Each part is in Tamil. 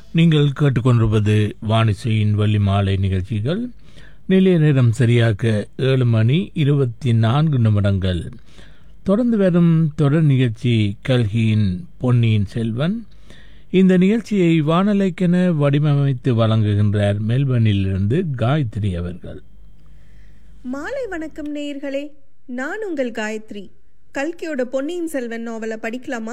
நீங்கள் கேட்டுக்கொண்டிருப்பது வானிசையின் வள்ளி மாலை நிகழ்ச்சிகள் நிலைய நேரம் சரியாக ஏழு மணி இருபத்தி நான்கு நிமிடங்கள் தொடர்ந்து வரும் தொடர் நிகழ்ச்சி கல்கியின் பொன்னியின் செல்வன் இந்த நிகழ்ச்சியை வானலைக்கென வடிவமைத்து வழங்குகின்றார் மெல்பர்னிலிருந்து காயத்ரி அவர்கள் மாலை வணக்கம் நேயர்களே நான் உங்கள் காயத்ரி கல்கியோட பொன்னியின் செல்வன் நாவலை படிக்கலாமா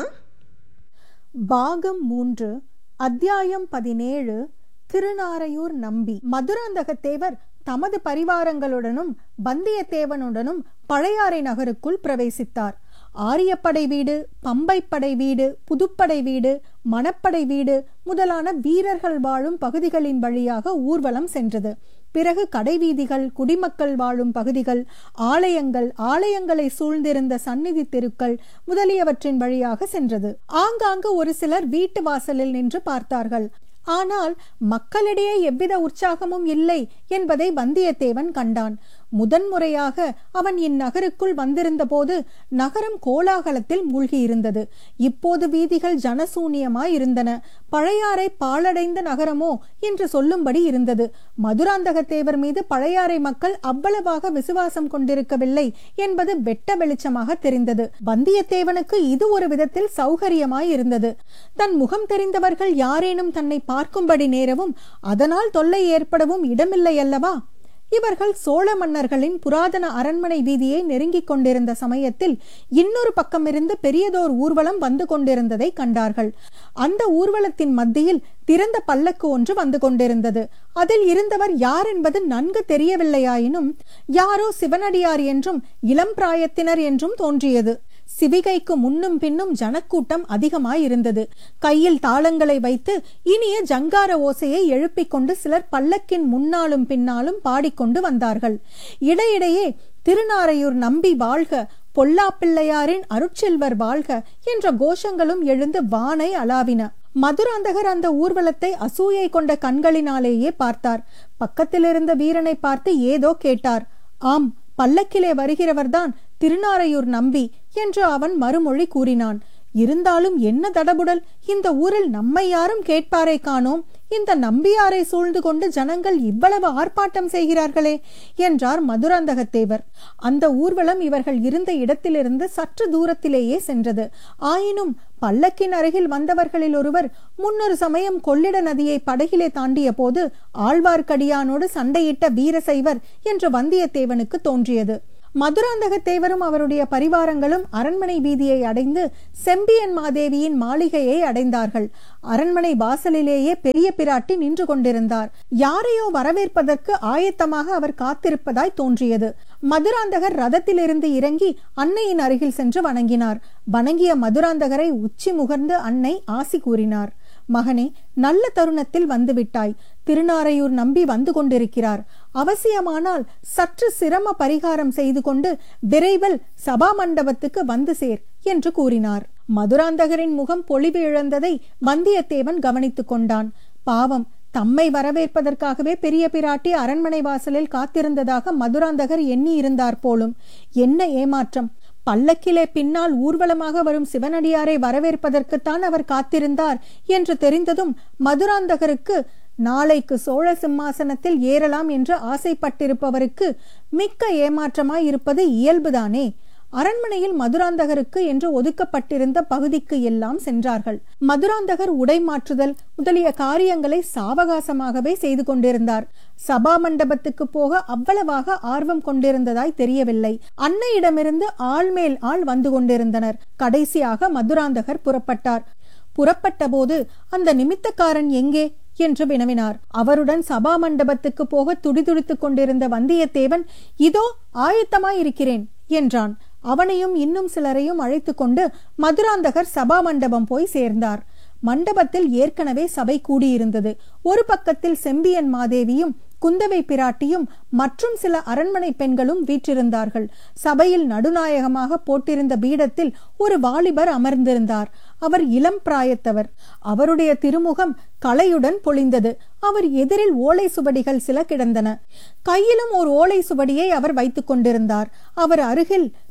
பாகம் மூன்று அத்தியாயம் பதினேழு திருநாரையூர் நம்பி மதுராந்தகத்தேவர் தமது பரிவாரங்களுடனும் வந்தியத்தேவனுடனும் பழையாறை நகருக்குள் பிரவேசித்தார் ஆரியப்படை வீடு பம்பைப்படை வீடு புதுப்படை வீடு மணப்படை வீடு முதலான வீரர்கள் வாழும் பகுதிகளின் வழியாக ஊர்வலம் சென்றது பிறகு கடைவீதிகள் குடிமக்கள் வாழும் பகுதிகள் ஆலயங்கள் ஆலயங்களை சூழ்ந்திருந்த சந்நிதி தெருக்கள் முதலியவற்றின் வழியாக சென்றது ஆங்காங்கு ஒரு சிலர் வீட்டு வாசலில் நின்று பார்த்தார்கள் ஆனால் மக்களிடையே எவ்வித உற்சாகமும் இல்லை என்பதை வந்தியத்தேவன் கண்டான் முதன்முறையாக அவன் இந்நகருக்குள் வந்திருந்த போது நகரம் கோலாகலத்தில் மூழ்கியிருந்தது இப்போது வீதிகள் ஜனசூனியமாய் இருந்தன பழையாறை பாழடைந்த நகரமோ என்று சொல்லும்படி இருந்தது மதுராந்தகத்தேவர் மீது பழையாறை மக்கள் அவ்வளவாக விசுவாசம் கொண்டிருக்கவில்லை என்பது வெட்ட வெளிச்சமாக தெரிந்தது வந்தியத்தேவனுக்கு இது ஒரு விதத்தில் சௌகரியமாய் இருந்தது தன் முகம் தெரிந்தவர்கள் யாரேனும் தன்னை பார்க்கும்படி நேரவும் அதனால் தொல்லை ஏற்படவும் இடமில்லை அல்லவா இவர்கள் சோழ மன்னர்களின் புராதன அரண்மனை வீதியை நெருங்கிக் கொண்டிருந்த சமயத்தில் இன்னொரு பக்கமிருந்து பெரியதோர் ஊர்வலம் வந்து கொண்டிருந்ததை கண்டார்கள் அந்த ஊர்வலத்தின் மத்தியில் திறந்த பல்லக்கு ஒன்று வந்து கொண்டிருந்தது அதில் இருந்தவர் யார் என்பது நன்கு தெரியவில்லையாயினும் யாரோ சிவனடியார் என்றும் இளம் பிராயத்தினர் என்றும் தோன்றியது சிவிகைக்கு முன்னும் பின்னும் ஜனக்கூட்டம் அதிகமாயிருந்தது கையில் தாளங்களை வைத்து இனிய ஜங்கார ஓசையை எழுப்பிக் கொண்டு சிலர் பல்லக்கின் முன்னாலும் பின்னாலும் பாடிக்கொண்டு வந்தார்கள் இடையிடையே திருநாரையூர் நம்பி வாழ்க பொல்லாப்பிள்ளையாரின் அருட்செல்வர் வாழ்க என்ற கோஷங்களும் எழுந்து வானை அலாவின மதுராந்தகர் அந்த ஊர்வலத்தை அசூயை கொண்ட கண்களினாலேயே பார்த்தார் பக்கத்தில் இருந்த வீரனை பார்த்து ஏதோ கேட்டார் ஆம் பல்லக்கிலே வருகிறவர்தான் திருநாரையூர் நம்பி என்று அவன் மறுமொழி கூறினான் இருந்தாலும் என்ன தடபுடல் இந்த ஊரில் நம்மை யாரும் கேட்பாரை காணோம் இந்த நம்பியாரை சூழ்ந்து கொண்டு ஜனங்கள் இவ்வளவு ஆர்ப்பாட்டம் செய்கிறார்களே என்றார் மதுராந்தகத்தேவர் அந்த ஊர்வலம் இவர்கள் இருந்த இடத்திலிருந்து சற்று தூரத்திலேயே சென்றது ஆயினும் பல்லக்கின் அருகில் வந்தவர்களில் ஒருவர் முன்னொரு சமயம் கொள்ளிட நதியை படகிலே தாண்டிய போது ஆழ்வார்க்கடியானோடு சண்டையிட்ட வீரசைவர் என்று வந்தியத்தேவனுக்கு தோன்றியது மதுராந்தகத்தேவரும் அவருடைய பரிவாரங்களும் அரண்மனை வீதியை அடைந்து செம்பியன் மாதேவியின் மாளிகையை அடைந்தார்கள் அரண்மனை வாசலிலேயே பெரிய பிராட்டி நின்று கொண்டிருந்தார் யாரையோ வரவேற்பதற்கு ஆயத்தமாக அவர் காத்திருப்பதாய் தோன்றியது மதுராந்தகர் ரதத்திலிருந்து இறங்கி அன்னையின் அருகில் சென்று வணங்கினார் வணங்கிய மதுராந்தகரை உச்சி முகர்ந்து அன்னை ஆசி கூறினார் மகனே நல்ல தருணத்தில் வந்துவிட்டாய் திருநாரையூர் நம்பி வந்து கொண்டிருக்கிறார் அவசியமானால் சற்று சிரம பரிகாரம் செய்து கொண்டு விரைவில் சபா மண்டபத்துக்கு வந்து சேர் என்று கூறினார் மதுராந்தகரின் முகம் பொலிவு இழந்ததை வந்தியத்தேவன் கவனித்துக் கொண்டான் பாவம் தம்மை வரவேற்பதற்காகவே பெரிய பிராட்டி அரண்மனை வாசலில் காத்திருந்ததாக மதுராந்தகர் எண்ணி இருந்தார் போலும் என்ன ஏமாற்றம் பல்லக்கிலே பின்னால் ஊர்வலமாக வரும் சிவனடியாரை வரவேற்பதற்குத்தான் அவர் காத்திருந்தார் என்று தெரிந்ததும் மதுராந்தகருக்கு நாளைக்கு சோழ சிம்மாசனத்தில் ஏறலாம் என்று ஆசைப்பட்டிருப்பவருக்கு மிக்க ஏமாற்றமாய் இருப்பது இயல்புதானே அரண்மனையில் மதுராந்தகருக்கு என்று ஒதுக்கப்பட்டிருந்த பகுதிக்கு எல்லாம் சென்றார்கள் மதுராந்தகர் உடை மாற்றுதல் முதலிய காரியங்களை சாவகாசமாகவே செய்து கொண்டிருந்தார் சபா மண்டபத்துக்கு போக அவ்வளவாக ஆர்வம் கொண்டிருந்ததாய் தெரியவில்லை அன்னையிடமிருந்து ஆள் மேல் ஆள் வந்து கொண்டிருந்தனர் கடைசியாக மதுராந்தகர் புறப்பட்டார் புறப்பட்ட போது அந்த நிமித்தக்காரன் எங்கே என்று வினவினார் அவருடன் சபா மண்டபத்துக்கு போக துடிதுடித்துக் கொண்டிருந்த வந்தியத்தேவன் இதோ ஆயத்தமாயிருக்கிறேன் என்றான் அவனையும் இன்னும் சிலரையும் அழைத்து கொண்டு மதுராந்தகர் சபா மண்டபம் போய் சேர்ந்தார் மண்டபத்தில் ஏற்கனவே சபை கூடியிருந்தது ஒரு பக்கத்தில் செம்பியன் மாதேவியும் குந்தவை பிராட்டியும் மற்றும் சில அரண்மனை பெண்களும் வீற்றிருந்தார்கள் சபையில் நடுநாயகமாக போட்டிருந்த பீடத்தில் ஒரு வாலிபர் அமர்ந்திருந்தார் அவர் இளம் பிராயத்தவர் அவருடைய திருமுகம் கலையுடன் பொழிந்தது அவர் எதிரில் ஓலை சுவடிகள் சில கிடந்தன கையிலும் ஒரு ஓலை சுவடியை அவர் வைத்துக் கொண்டிருந்தார் அவர் அருகில்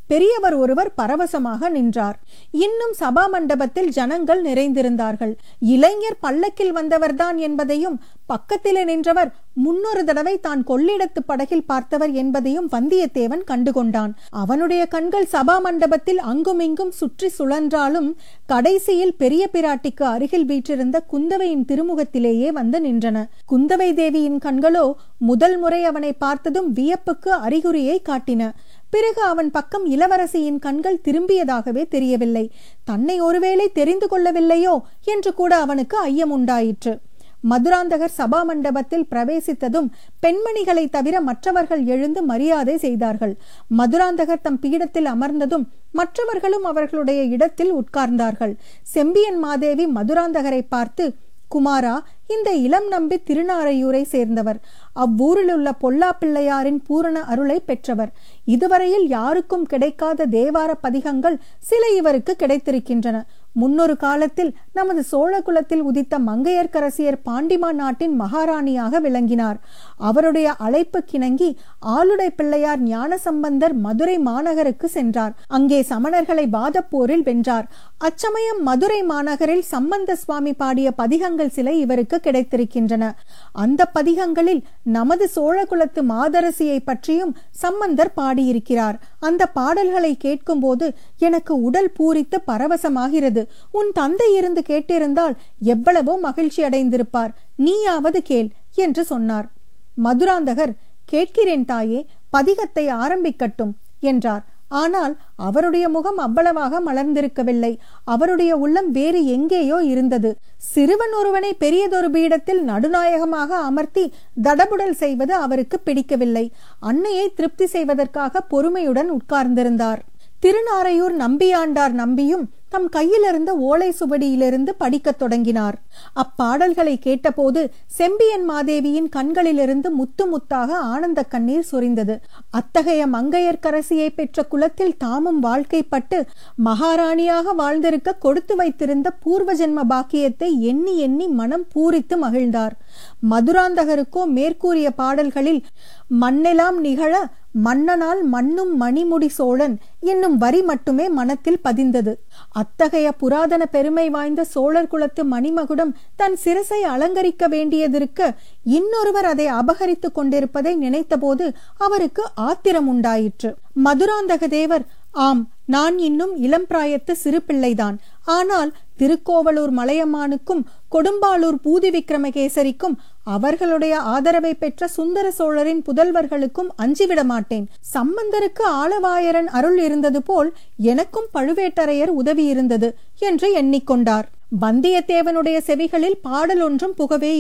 பெரியவர் ஒருவர் பரவசமாக நின்றார் இன்னும் சபா மண்டபத்தில் ஜனங்கள் நிறைந்திருந்தார்கள் இளைஞர் பல்லக்கில் வந்தவர்தான் என்பதையும் பக்கத்திலே நின்றவர் முன்னொரு தடவை தான் கொள்ளிடத்து படகில் பார்த்தவர் என்பதையும் வந்தியத்தேவன் கண்டுகொண்டான் அவனுடைய கண்கள் சபா மண்டபத்தில் அங்குமிங்கும் சுற்றி சுழன்றாலும் கடைசியில் பெரிய பிராட்டிக்கு அருகில் வீற்றிருந்த குந்தவையின் திருமுகத்திலேயே வந்து நின்றன குந்தவை தேவியின் கண்களோ முதல் முறை அவனை பார்த்ததும் வியப்புக்கு அறிகுறியை காட்டின பிறகு அவன் பக்கம் இளவரசியின் கண்கள் திரும்பியதாகவே தெரியவில்லை தன்னை ஒருவேளை தெரிந்து கொள்ளவில்லையோ என்று கூட அவனுக்கு ஐயம் உண்டாயிற்று மதுராந்தகர் சபா மண்டபத்தில் பிரவேசித்ததும் பெண்மணிகளை தவிர மற்றவர்கள் எழுந்து மரியாதை செய்தார்கள் மதுராந்தகர் தம் பீடத்தில் அமர்ந்ததும் மற்றவர்களும் அவர்களுடைய இடத்தில் உட்கார்ந்தார்கள் செம்பியன் மாதேவி மதுராந்தகரை பார்த்து குமாரா இந்த இளம் நம்பி திருநாரையூரை சேர்ந்தவர் அவ்வூரில் உள்ள பொல்லா பிள்ளையாரின் பூரண அருளை பெற்றவர் இதுவரையில் யாருக்கும் கிடைக்காத தேவார பதிகங்கள் சில இவருக்கு கிடைத்திருக்கின்றன முன்னொரு காலத்தில் நமது சோழ குலத்தில் உதித்த மங்கையர்க்கரசியர் பாண்டிமா நாட்டின் மகாராணியாக விளங்கினார் அவருடைய அழைப்பு கிணங்கி ஆளுடை பிள்ளையார் ஞானசம்பந்தர் மதுரை மாநகருக்கு சென்றார் அங்கே சமணர்களை வாதப்போரில் வென்றார் அச்சமயம் மதுரை மாநகரில் சம்பந்த சுவாமி பாடிய பதிகங்கள் சில இவருக்கு கிடைத்திருக்கின்றன அந்த பதிகங்களில் நமது சோழ குலத்து மாதரசியை பற்றியும் சம்பந்தர் பாடியிருக்கிறார் அந்த பாடல்களை கேட்கும்போது எனக்கு உடல் பூரித்து பரவசமாகிறது உன் தந்தை இருந்து கேட்டிருந்தால் எவ்வளவோ மகிழ்ச்சி அடைந்திருப்பார் நீயாவது கேள் என்று சொன்னார் மதுராந்தகர் கேட்கிறேன் தாயே பதிகத்தை ஆரம்பிக்கட்டும் என்றார் ஆனால் அவருடைய முகம் அவ்வளவாக மலர்ந்திருக்கவில்லை அவருடைய உள்ளம் வேறு எங்கேயோ இருந்தது சிறுவன் ஒருவனை பெரியதொரு பீடத்தில் நடுநாயகமாக அமர்த்தி தடபுடல் செய்வது அவருக்கு பிடிக்கவில்லை அன்னையை திருப்தி செய்வதற்காக பொறுமையுடன் உட்கார்ந்திருந்தார் திருநாரையூர் நம்பியாண்டார் நம்பியும் தம் கையிலிருந்த ஓலை சுவடியிலிருந்து படிக்கத் தொடங்கினார் அப்பாடல்களை கேட்டபோது செம்பியன் மாதேவியின் கண்களிலிருந்து முத்து முத்தாக ஆனந்த கண்ணீர் சொரிந்தது அத்தகைய மங்கையர்க்கரசியை பெற்ற குலத்தில் தாமும் வாழ்க்கைப்பட்டு மகாராணியாக வாழ்ந்திருக்க கொடுத்து வைத்திருந்த பூர்வ ஜென்ம பாக்கியத்தை எண்ணி எண்ணி மனம் பூரித்து மகிழ்ந்தார் மதுராந்தகருக்கோ மேற்கூறிய பாடல்களில் மண்ணெல்லாம் நிகழ மன்னனால் மண்ணும் மணிமுடி சோழன் என்னும் வரி மட்டுமே மனத்தில் பதிந்தது அத்தகைய புராதன பெருமை வாய்ந்த சோழர் குலத்து மணிமகுடம் தன் சிரசை அலங்கரிக்க வேண்டியதிருக்க இன்னொருவர் அதை அபகரித்துக் கொண்டிருப்பதை நினைத்தபோது அவருக்கு ஆத்திரம் உண்டாயிற்று மதுராந்தக தேவர் ஆம் நான் இன்னும் இளம் பிராயத்து சிறு பிள்ளைதான் ஆனால் திருக்கோவலூர் மலையமானுக்கும் கொடும்பாளூர் பூதி விக்ரமகேசரிக்கும் அவர்களுடைய ஆதரவை பெற்ற சுந்தர சோழரின் புதல்வர்களுக்கும் அஞ்சிவிட மாட்டேன் சம்பந்தருக்கு ஆளவாயரன் அருள் இருந்தது போல் எனக்கும் பழுவேட்டரையர் உதவி இருந்தது என்று எண்ணிக்கொண்டார் வந்தியத்தேவனுடைய செவிகளில் பாடல் ஒன்றும் புகவே